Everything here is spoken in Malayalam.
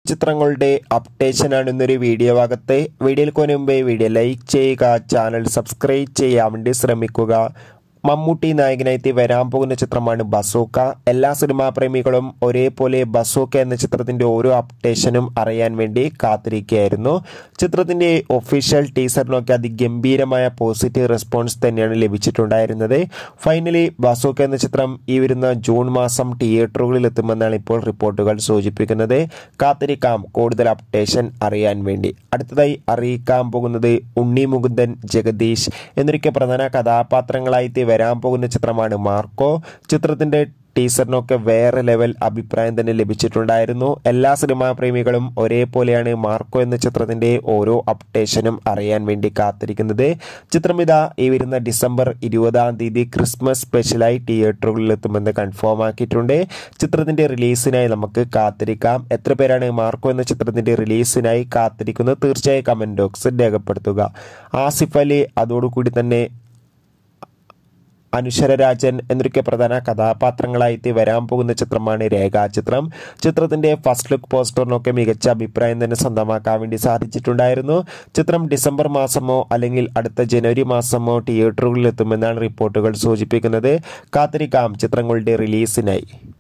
ചിത്രങ്ങളുടെ അപ്ഡേഷനാണ് ഇന്നൊരു വീഡിയോ ഭാഗത്ത് വീഡിയോയിൽ മുമ്പേ വീഡിയോ ലൈക്ക് ചെയ്യുക ചാനൽ സബ്സ്ക്രൈബ് ചെയ്യാൻ വേണ്ടി ശ്രമിക്കുക മമ്മൂട്ടി നായകനായി വരാൻ പോകുന്ന ചിത്രമാണ് ബസൂക്ക എല്ലാ സിനിമാ പ്രേമികളും ഒരേപോലെ ബസൂക്ക എന്ന ചിത്രത്തിന്റെ ഓരോ അപ്ഡേഷനും അറിയാൻ വേണ്ടി കാത്തിരിക്കുകയായിരുന്നു ചിത്രത്തിന്റെ ഒഫീഷ്യൽ ടീസറിനൊക്കെ അതിഗംഭീരമായ പോസിറ്റീവ് റെസ്പോൺസ് തന്നെയാണ് ലഭിച്ചിട്ടുണ്ടായിരുന്നത് ഫൈനലി ബസൂക്ക എന്ന ചിത്രം ഈ വരുന്ന ജൂൺ മാസം തിയേറ്ററുകളിൽ എത്തുമെന്നാണ് ഇപ്പോൾ റിപ്പോർട്ടുകൾ സൂചിപ്പിക്കുന്നത് കാത്തിരിക്കാം കൂടുതൽ അപ്ഡേഷൻ അറിയാൻ വേണ്ടി അടുത്തതായി അറിയിക്കാൻ പോകുന്നത് ഉണ്ണി മുകുന്ദൻ ജഗദീഷ് എന്നൊക്കെ പ്രധാന കഥാപാത്രങ്ങളായി വരാൻ പോകുന്ന ചിത്രമാണ് മാർക്കോ ചിത്രത്തിന്റെ ടീസറിനൊക്കെ വേറെ ലെവൽ അഭിപ്രായം തന്നെ ലഭിച്ചിട്ടുണ്ടായിരുന്നു എല്ലാ സിനിമാ പ്രേമികളും ഒരേപോലെയാണ് മാർക്കോ എന്ന ചിത്രത്തിന്റെ ഓരോ അപ്ഡേഷനും അറിയാൻ വേണ്ടി കാത്തിരിക്കുന്നത് ചിത്രം ഇതാ ഈ വരുന്ന ഡിസംബർ ഇരുപതാം തീയതി ക്രിസ്മസ് സ്പെഷ്യലായി തിയേറ്ററുകളിൽ എത്തുമെന്ന് കൺഫേം ആക്കിയിട്ടുണ്ട് ചിത്രത്തിന്റെ റിലീസിനായി നമുക്ക് കാത്തിരിക്കാം എത്ര പേരാണ് മാർക്കോ എന്ന ചിത്രത്തിന്റെ റിലീസിനായി കാത്തിരിക്കുന്നത് തീർച്ചയായും കമന്റ് ബോക്സിൽ രേഖപ്പെടുത്തുക ആസിഫ് അലി അതോടുകൂടി തന്നെ അനുശരരാജൻ എന്നൊക്കെ പ്രധാന കഥാപാത്രങ്ങളായിട്ട് വരാൻ പോകുന്ന ചിത്രമാണ് രേഖാചിത്രം ചിത്രത്തിന്റെ ഫസ്റ്റ് ലുക്ക് പോസ്റ്ററിനൊക്കെ മികച്ച അഭിപ്രായം തന്നെ സ്വന്തമാക്കാൻ വേണ്ടി സാധിച്ചിട്ടുണ്ടായിരുന്നു ചിത്രം ഡിസംബർ മാസമോ അല്ലെങ്കിൽ അടുത്ത ജനുവരി മാസമോ തിയേറ്ററുകളിൽ എത്തുമെന്നാണ് റിപ്പോർട്ടുകൾ സൂചിപ്പിക്കുന്നത് കാത്തിരിക്കാം ചിത്രങ്ങളുടെ റിലീസിനായി